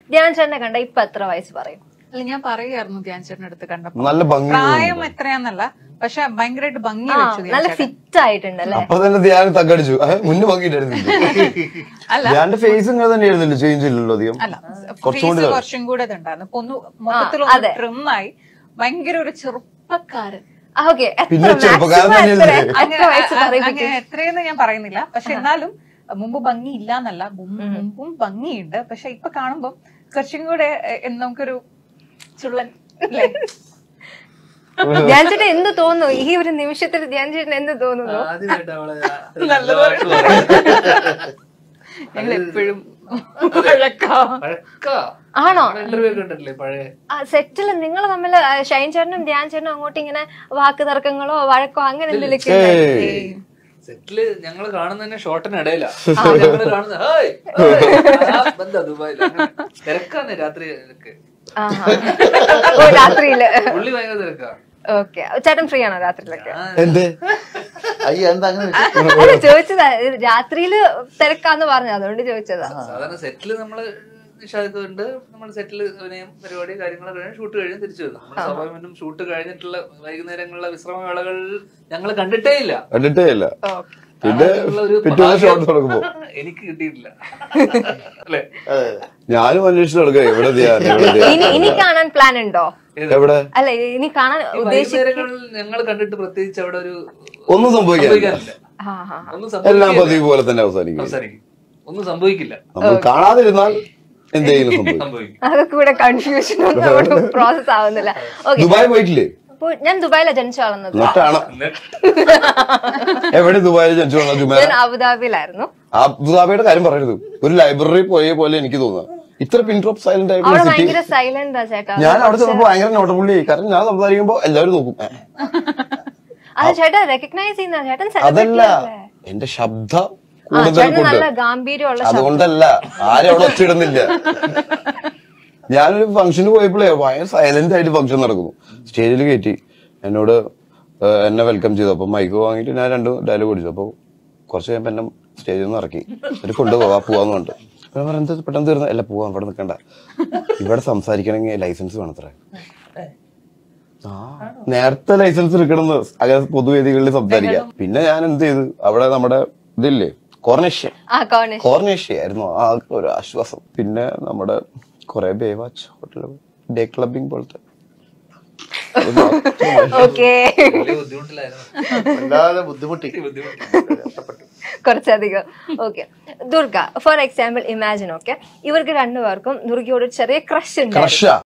ധ്യാൻ ചേട്ടനെ കണ്ട ഇപ്പൊ എത്ര വയസ്സ് പറയും അല്ല ഞാൻ പറയായിരുന്നു ധ്യാൻ ചേട്ടൻ്റെ അടുത്ത് കണ്ടപ്പോ നല്ല ഭംഗി പ്രായം എത്രയാന്നല്ല പക്ഷെ ഭയങ്കരമായിട്ട് ഭംഗി ആ, വെച്ചു ധ്യാൻ നല്ല ചേട്ടൻ. ഫിറ്റ് ആയിട്ടുണ്ടല്ലേ അപ്പൊ തന്നെ ധ്യാനം തക്കടിച്ചു മുന്നേ ഭംഗിയിട്ടായിരുന്നില്ല അല്ല ധ്യാന്റെ ഫേസ് ഇങ്ങനെ തന്നെ ആയിരുന്നില്ല ചേഞ്ച് ഇല്ലല്ലോ അധികം അല്ല കുറച്ചും കൂടി ഫേസ് കുറച്ചും കൂടെ ഇതുണ്ടായിരുന്നു ഇപ്പൊ ഒന്ന് മൊത്തത്തിൽ അതെ. ട്രിമ്മായി ഭയങ്കര ഒരു ചെറുപ്പക്കാരൻ ഓക്കെ പിന്നെ ചെറുപ്പക്കാരൻ തന്നെയല്ലേ? എത്ര വയസ്സ് അങ്ങനെ പറയിപ്പിക്കും എത്രയെന്ന് ഞാൻ പറയുന്നില്ല പക്ഷെ എന്നാലും മുമ്പ് ഭംഗി ഇല്ല എന്നല്ല മുമ്പ് മുമ്പും ഭംഗിയുണ്ട് പക്ഷെ ഇപ്പൊ കാണുമ്പോ കുറച്ചും കൂടെ എ, നമുക്കൊരു ചുള്ളൻ അല്ലേ ധ്യാൻ ചേട്ടൻ എന്ത് തോന്നുന്നു ഈ ഒരു നിമിഷത്തിൽ ധ്യാൻ ചേട്ടൻ എന്ത് തോന്നുന്നു ആദ്യമായിട്ട് അവളെ നല്ല വാക്ക് പറയുന്നത്. ഞങ്ങൾ എപ്പോഴും വഴക്കാ പഴക്കാ ആണോ ഇന്റർവ്യൂ ഒക്കെ ഉണ്ടല്ലേ പഴയ സെറ്റിൽ നിങ്ങൾ തമ്മിൽ ഷൈൻ ചേട്ടനും ധ്യാൻ ചേട്ടനും അങ്ങോട്ട് ഇങ്ങനെ വാക്ക് തർക്കങ്ങളോ വഴക്കോ അങ്ങനെ എന്തെങ്കിലും ഏയ്. സെറ്റില് ഞങ്ങൾ കാണുന്ന തന്നെ ഷോട്ടിനിടയിലാ ഞങ്ങള് കാണുന്ന ഹായ് ഹായ്, ആ, ബന്ധാ ദുബായിൽ അങ്ങനെ. തിരക്കാന്ന് രാത്രി ഒക്കെ ഓ രാത്രിയില് പുള്ളി ഭയങ്കര തിരക്കാ ഓക്കെ ചേട്ടൻ ഫ്രീ ആണോ രാത്രിയിലൊക്കെ എന്തേ അയ്യോ എന്താ അങ്ങനെ വെച്ചേ? അല്ല ചോദിച്ചതാ ഇത് രാത്രിയില് തിരക്കാന്ന് പറഞ്ഞു അതുകൊണ്ട് ചോദിച്ചതാ സാധാരണ സെറ്റില് നമ്മള് നിഷാദുണ്ട് നമ്മൾ സെറ്റിൽ അഭിനയം പരിപാടി കാര്യങ്ങളൊക്കെ കഴിഞ്ഞ് ഷൂട്ട് കഴിഞ്ഞ് തിരിച്ചു വരും നമ്മൾ സ്വാഭാവികമായിട്ടും ഷൂട്ട് കഴിഞ്ഞിട്ടുള്ള വൈകുന്നേരങ്ങളിലെ വിശ്രമവേളകൾ ഞങ്ങൾ കണ്ടിട്ടേ ഇല്ല കണ്ടിട്ടേ ഇല്ല പിന്നെ അതിനുള്ള ഒരു പിറ്റേ ഭാഗ്യം ഷോട്ട് തുടങ്ങുമ്പോ എനിക്ക് കിട്ടിയിട്ടില്ല അല്ലേ അതെ. ഞാനും അന്വേഷിച്ചു നടക്കുക എവിടെ ധ്യാൻ എവിടെ ധ്യാൻ ഇനി ഇനി കാണാൻ പ്ലാൻ ഉണ്ടോ എവിടെ അല്ല ഇനി കാണാൻ ഈ ഉദ്ദേശിക്കുന്ന വൈകുന്നേരങ്ങളിൽ ഞങ്ങൾ കണ്ടിട്ട് പ്രത്യേകിച്ച് അവിടെ ഒരു ഒന്നും സംഭവിക്കാനില്ല സംഭവിക്കാനില്ല ആ, ആ, ആ. ഒന്നും എല്ലാം സംഭവിക്കില്ല പതിവ് പോലെ തന്നെ അവസാനിക്കും അവസാനിക്കും ഒന്നും സംഭവിക്കില്ല നമ്മൾ കാണാതിരുന്നാൽ എന്തെങ്കിലും സംഭവിക്കും സംഭവിക്കും അതൊക്കെ കൂടെ കൺഫ്യൂഷൻ പ്രോസസ് ആവുന്നില്ല ഓക്കെ ദുബായ് പോയിട്ടില്ലേ ഞാൻ ദുബായിലാണ് ജനിച്ചു വളർന്നത് എന്നിട്ടാണ് എവിടെ ദുബായിൽ ജനിച്ചു വന്ന ജുമേര ഞാൻ അബുദാബിയിലായിരുന്നു അബുദാബിയുടെ കാര്യം പറയരുത് ഒരു ലൈബ്രറി പോയ പോലെ എനിക്ക് തോന്നുക ഇത്ര പിൻ ഡ്രോപ്പ് സൈലന്റ് ആയിട്ടുള്ള അവിടെ സിറ്റി ഭയങ്കര സൈലന്റ് ആ ചേട്ടാ ഞാൻ അവിടെ ചെന്നപ്പോ ഭയങ്കര നോട്ടപ്പുള്ളി കാരണം ഞാൻ സംസാരിക്കുമ്പോ എല്ലാവരും നോക്കും ഏ, അത് ചേട്ടാ റെക്കഗ്നൈസ് ചെയ്യുന്ന ചേട്ടൻ അതല്ല സെലിബ്രിറ്റി അല്ലേ എന്റെ ശബ്ദ ആ കൂടുതൽ ചേട്ടൻ കൊണ്ട് നല്ല ഗാംഭീര്യമുള്ള ശബ്ദം അതുകൊണ്ടല്ല ആരും അവിടെ ഒച്ചിടുന്നില്ല ഞാനൊരു ഫംഗ്ഷന് പോയപ്പോഴേ ഭയങ്കര സൈലന്റ് ആയിട്ട് ഫംഗ്ഷൻ നടക്കുന്നു സ്റ്റേജിൽ കയറ്റി എന്നോട് ഏഹ്, എന്നെ വെൽക്കം ചെയ്തു അപ്പൊ മൈക്ക് വാങ്ങിയിട്ട് ഞാൻ രണ്ട് ഡയലോഗ് അടിച്ചു അപ്പൊ കുറച്ച് കഴിയുമ്പോ എന്നെ സ്റ്റേജിൽ നിന്ന് ഇറക്കി ഒരു കൊണ്ടുപോവാ പോവാന്ന് പറഞ്ഞു അപ്പൊ ഞാൻ പറയുന്നത് പെട്ടെന്ന് തീർന്നു അല്ല പോവാം ഇവിടെ നിൽക്കണ്ട ഇവിടെ സംസാരിക്കണമെങ്കിൽ ലൈസൻസ് വേണത്രേ ആ നേരത്തെ ലൈസൻസ് എടുക്കണമെന്ന് അങ്ങനെ പൊതുവേദികളിൽ സംസാരിക്കാം പിന്നെ ഞാൻ എന്ത് ചെയ്തു അവിടെ നമ്മുടെ ഇതില്ലേ കോർണേഷ്യ ആ കോണേഷ് കോർണേഷ്യ ആയിരുന്നു ആ ഒരു ആശ്വാസം പിന്നെ നമ്മുടെ കുറെ ബേവാച്ച് ഹോട്ടൽ ഡേ ക്ലബിംഗ് പോലത്തെ ഓക്കെ വലിയ ബുദ്ധിമുട്ടിലായിരുന്നു വല്ലാതെ ബുദ്ധിമുട്ടി ബുദ്ധിമുട്ടി കഷ്ടപ്പെട്ടു കുറച്ചധികം okay Durga for example imagine okay ഇവർക്ക് രണ്ടുപേർക്കും ദുർഗയോട് ഒരു ചെറിയ ക്രഷ് ഉണ്ട് ക്രഷാ